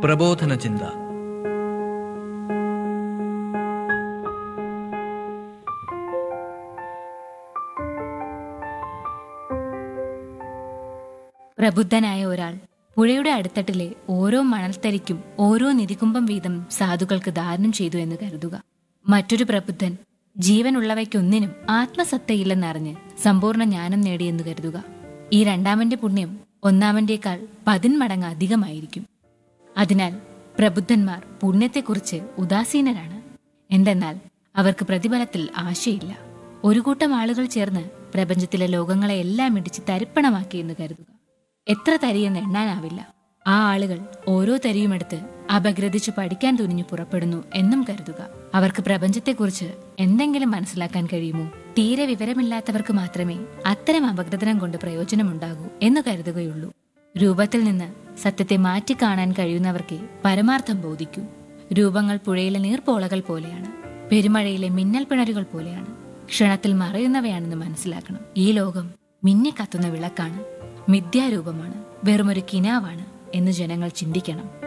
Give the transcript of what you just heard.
പ്രബോധന ചിന്ത പ്രബുദ്ധനായ ഒരാൾ പുഴയുടെ അടിത്തട്ടിലെ ഓരോ മണൽത്തരിക്കും ഓരോ നിധികുംഭം വീതം സാധുക്കൾക്ക് ദാനം ചെയ്തു എന്ന് കരുതുക മറ്റൊരു പ്രബുദ്ധൻ ജീവനുള്ളവയ്ക്കൊന്നിനും ആത്മസത്തയില്ലെന്നറിഞ്ഞ് സമ്പൂർണ്ണ ജ്ഞാനം നേടിയെന്ന് കരുതുക ഈ രണ്ടാമന്റെ പുണ്യം ഒന്നാമന്റേക്കാൾ പതിന്മടങ്ങ് അധികമായിരിക്കും അതിനാൽ പ്രബുദ്ധന്മാർ പുണ്യത്തെക്കുറിച്ച് ഉദാസീനരാണ് എന്തെന്നാൽ അവർക്ക് പ്രതിഫലത്തിൽ ആശയില്ല ഒരു കൂട്ടം ആളുകൾ ചേർന്ന് പ്രപഞ്ചത്തിലെ ലോകങ്ങളെ എല്ലാം ഇടിച്ച് തരിപ്പണമാക്കി എന്ന് കരുതുക എത്ര തരിയെന്ന് എണ്ണാനാവില്ല ആ ആളുകൾ ഓരോ തരിയുമെടുത്ത് അപഗ്രഥിച്ചു പഠിക്കാൻ തുനിഞ്ഞു പുറപ്പെടുന്നു എന്നും കരുതുക അവർക്ക് പ്രപഞ്ചത്തെക്കുറിച്ച് എന്തെങ്കിലും മനസ്സിലാക്കാൻ കഴിയുമോ തീരെ വിവരമില്ലാത്തവർക്ക് മാത്രമേ അത്തരം അപഗ്രഥനം കൊണ്ട് പ്രയോജനമുണ്ടാകൂ എന്ന് കരുതുകയുള്ളൂ രൂപത്തിൽ നിന്ന് സത്യത്തെ മാറ്റിക്കാണാൻ കഴിയുന്നവർക്കേ പരമാർത്ഥം ബോധിക്കൂ രൂപങ്ങൾ പുഴയിലെ നീർപ്പോളകൾ പോലെയാണ് പെരുമഴയിലെ മിന്നൽ പിണരുകൾ പോലെയാണ് ക്ഷണത്തിൽ മറയുന്നവയാണെന്ന് മനസ്സിലാക്കണം ഈ ലോകം മിന്നിക്കത്തുന്ന വിളക്കാണ് മിഥ്യാരൂപമാണ് വെറുമൊരു കിനാവാണ് എന്ന് ജനങ്ങൾ ചിന്തിക്കണം